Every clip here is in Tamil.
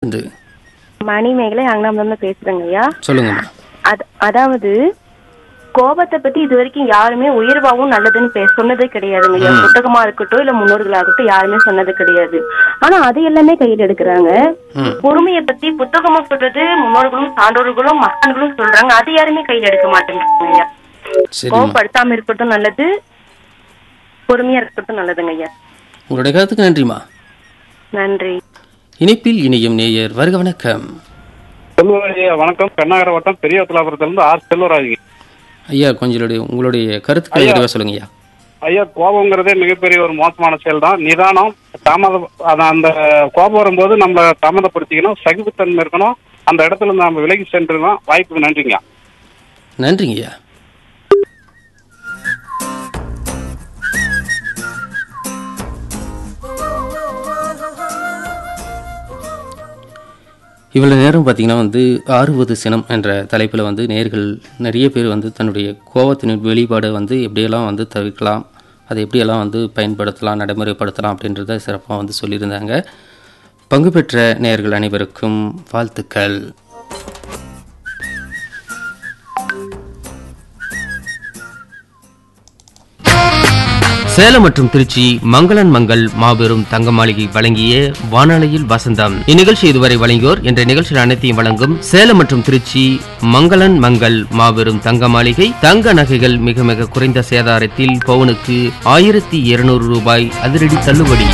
இருந்து மணிமேகலை அங்கனாம பேசுறேங்க ஐயா சொல்லுங்கம்மா அது அதாவது கோபத்தை பத்தி இது வரைக்கும் யாருமே உயர்வாவும் நல்லதுன்னு பே சொன்னதே கிடையாதுங்க ஐயா புத்தகமா இருக்கட்டும் இல்ல முன்னோர்களாகட்டும் யாருமே சொன்னது கிடையாது ஆனா அது எல்லாமே கையில் எடுக்கிறாங்க ம் பொறுமையை பத்தி புத்தகமா சொல்றது முன்னோர்களும் சான்றோர்களும் மகான்களும் சொல்றாங்க அது யாருமே கையில் எடுக்க மாட்டேங்கிறாங்க ஐயா சரிம்மா கோவப்படுத்தாம இருக்கட்டும் நல்லது பொறுமையா இருக்கட்டும் நல்லதுங்க ஐயா உங்களுடைய கருத்துக்கு நன்றிம்மா நன்றி இணைப்பில் இணையும் நேயர் வருக வணக்கம் செல்வராஜ் வணக்கம் பெண்ணாகர வட்டம் பெரிய துலாபுரத்திலிருந்து ஆர் செல்வராஜ் ஐயா கொஞ்சம் உங்களுடைய கருத்துக்களை ஐயா. விரைவாக சொல்லுங்க ஐயா ஐயா கோபங்கிறதே மிகப்பெரிய ஒரு மோசமான செயல் தான் நிதானம் தாமதம் அது அந்த கோபம் வரும்போது நம்ம தாமதப்படுத்திக்கணும் சகிப்புத்தன்மை இருக்கணும் அந்த இடத்துல இருந்து நம்ம விலகி சென்றுருந்தோம் வாய்ப்புக்கு நன்றிங்க நன்றிங்க ஐயா இவ்வளோ நேரம் பார்த்தீங்கன்னா வந்து ஆறுவது சினம் என்ற தலைப்பில் வந்து நேர்கள் நிறைய பேர் வந்து தன்னுடைய கோபத்தின் வெளிப்பாடை வந்து எப்படியெல்லாம் வந்து தவிர்க்கலாம் அதை எப்படியெல்லாம் வந்து பயன்படுத்தலாம் நடைமுறைப்படுத்தலாம் அப்படின்றத சிறப்பாக வந்து சொல்லியிருந்தாங்க பங்கு பெற்ற நேயர்கள் அனைவருக்கும் வாழ்த்துக்கள் சேலம் மற்றும் திருச்சி மங்களன் மங்கள் மாபெரும் தங்க மாளிகை வழங்கிய வானொலியில் வசந்தம் இந்நிகழ்ச்சி இதுவரை வழங்கியோர் என்ற நிகழ்ச்சியில் அனைத்தையும் வழங்கும் சேலம் மற்றும் திருச்சி மங்களன் மங்கள் மாபெரும் தங்க மாளிகை தங்க நகைகள் மிக மிக குறைந்த சேதாரத்தில் பவுனுக்கு ஆயிரத்தி இருநூறு ரூபாய் அதிரடி தள்ளுபடி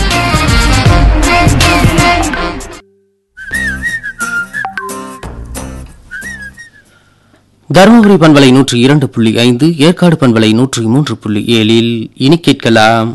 தருமபுரி பண்பலை நூற்றி இரண்டு புள்ளி ஐந்து ஏற்காடு பண்பலை நூற்றி மூன்று புள்ளி ஏழில் இனி கேட்கலாம்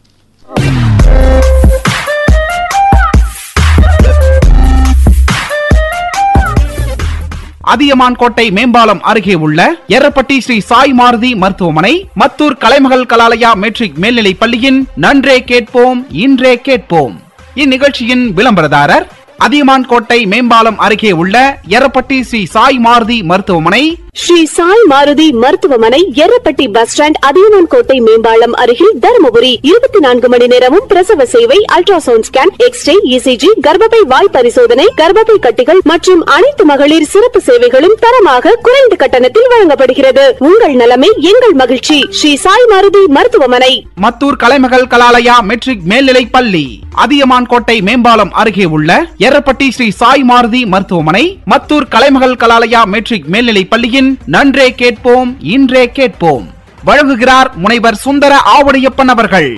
அதியமான் கோட்டை மேம்பாலம் அருகே உள்ள எர்ரப்பட்டி ஸ்ரீ சாய் மாருதி மருத்துவமனை மத்தூர் கலைமகள் கலாலயா மெட்ரிக் மேல்நிலைப் பள்ளியின் நன்றே கேட்போம் இன்றே கேட்போம் இந்நிகழ்ச்சியின் விளம்பரதாரர் அதியமான் கோட்டை மேம்பாலம் அருகே உள்ள எர்ரப்பட்டி ஸ்ரீ சாய் மாருதி மருத்துவமனை ஸ்ரீ சாய் மாருதி மருத்துவமனை எர்ரப்பட்டி பஸ் ஸ்டாண்ட் அதியமான் கோட்டை மேம்பாலம் அருகில் தருமபுரி இருபத்தி நான்கு மணி நேரமும் பிரசவ சேவை அல்ட்ராசவுண்ட் ஸ்கேன் எக்ஸ்ரே இசிஜி கர்ப்பப்பை வாய் பரிசோதனை கர்ப்பப்பை கட்டிகள் மற்றும் அனைத்து மகளிர் சிறப்பு சேவைகளும் தரமாக குறைந்த கட்டணத்தில் வழங்கப்படுகிறது உங்கள் நலமே எங்கள் மகிழ்ச்சி ஸ்ரீ சாய் மாருதி மருத்துவமனை மத்தூர் கலைமகள் கலாலயா மெட்ரிக் மேல்நிலைப் பள்ளி அதியமான் கோட்டை மேம்பாலம் அருகே உள்ள எர்ரப்பட்டி ஸ்ரீ சாய் மாருதி மருத்துவமனை மத்தூர் கலைமகள் கலாலயா மெட்ரிக் மேல்நிலைப் பள்ளியின் நன்றே கேட்போம் இன்றே கேட்போம் வழங்குகிறார் முனைவர் சுந்தர ஆவடியப்பன் அவர்கள்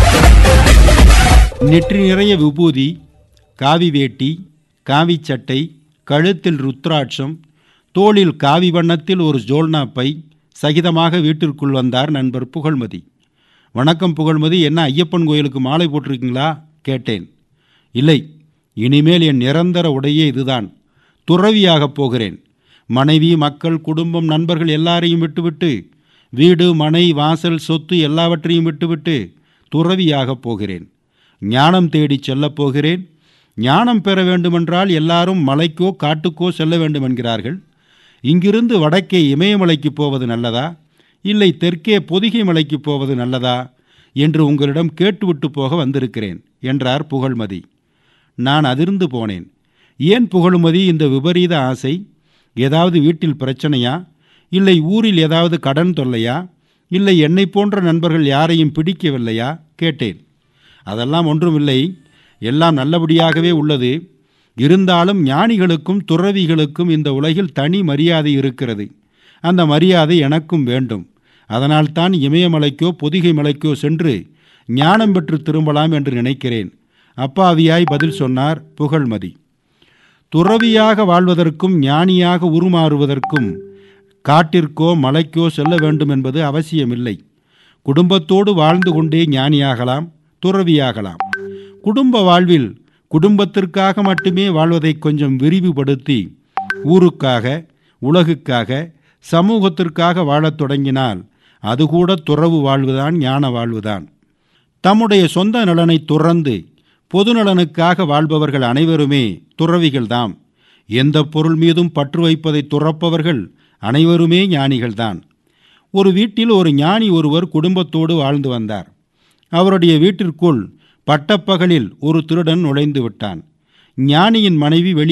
நெற்றி நிறைய விபூதி காவி வேட்டி காவி சட்டை கழுத்தில் ருத்ராட்சம் தோளில் காவி வண்ணத்தில் ஒரு ஜோல்னா பை சகிதமாக வீட்டிற்குள் வந்தார் நண்பர் புகழ்மதி வணக்கம் புகழ்மதி என்ன ஐயப்பன் கோயிலுக்கு மாலை போட்டிருக்கீங்களா கேட்டேன் இல்லை இனிமேல் என் நிரந்தர உடையே இதுதான் துறவியாகப் போகிறேன் மனைவி மக்கள் குடும்பம் நண்பர்கள் எல்லாரையும் விட்டுவிட்டு வீடு மனை வாசல் சொத்து எல்லாவற்றையும் விட்டுவிட்டு துறவியாகப் போகிறேன் ஞானம் தேடிச் செல்லப் போகிறேன் ஞானம் பெற வேண்டுமென்றால் எல்லாரும் மலைக்கோ காட்டுக்கோ செல்ல வேண்டும் என்கிறார்கள் இங்கிருந்து வடக்கே இமயமலைக்கு போவது நல்லதா இல்லை தெற்கே பொதிகை மலைக்கு போவது நல்லதா என்று உங்களிடம் கேட்டுவிட்டு போக வந்திருக்கிறேன் என்றார் புகழ்மதி நான் அதிர்ந்து போனேன் ஏன் புகழ்மதி இந்த விபரீத ஆசை ஏதாவது வீட்டில் பிரச்சனையா இல்லை ஊரில் ஏதாவது கடன் தொல்லையா இல்லை என்னை போன்ற நண்பர்கள் யாரையும் பிடிக்கவில்லையா கேட்டேன் அதெல்லாம் ஒன்றுமில்லை எல்லாம் நல்லபடியாகவே உள்ளது இருந்தாலும் ஞானிகளுக்கும் துறவிகளுக்கும் இந்த உலகில் தனி மரியாதை இருக்கிறது அந்த மரியாதை எனக்கும் வேண்டும் அதனால்தான் இமயமலைக்கோ பொதிகை மலைக்கோ சென்று ஞானம் பெற்று திரும்பலாம் என்று நினைக்கிறேன் அப்பாவியாய் பதில் சொன்னார் புகழ்மதி துறவியாக வாழ்வதற்கும் ஞானியாக உருமாறுவதற்கும் காட்டிற்கோ மலைக்கோ செல்ல வேண்டும் என்பது அவசியமில்லை குடும்பத்தோடு வாழ்ந்து கொண்டே ஞானியாகலாம் துறவியாகலாம் குடும்ப வாழ்வில் குடும்பத்திற்காக மட்டுமே வாழ்வதை கொஞ்சம் விரிவுபடுத்தி ஊருக்காக உலகுக்காக சமூகத்திற்காக வாழத் தொடங்கினால் அது கூட துறவு வாழ்வுதான் ஞான வாழ்வுதான் தம்முடைய சொந்த நலனை துறந்து பொது நலனுக்காக வாழ்பவர்கள் அனைவருமே துறவிகள்தாம் எந்த பொருள் மீதும் பற்று வைப்பதை துறப்பவர்கள் அனைவருமே ஞானிகள்தான் ஒரு வீட்டில் ஒரு ஞானி ஒருவர் குடும்பத்தோடு வாழ்ந்து வந்தார் அவருடைய வீட்டிற்குள் பட்டப்பகலில் ஒரு திருடன் நுழைந்து விட்டான் ஞானியின் மனைவி வெளி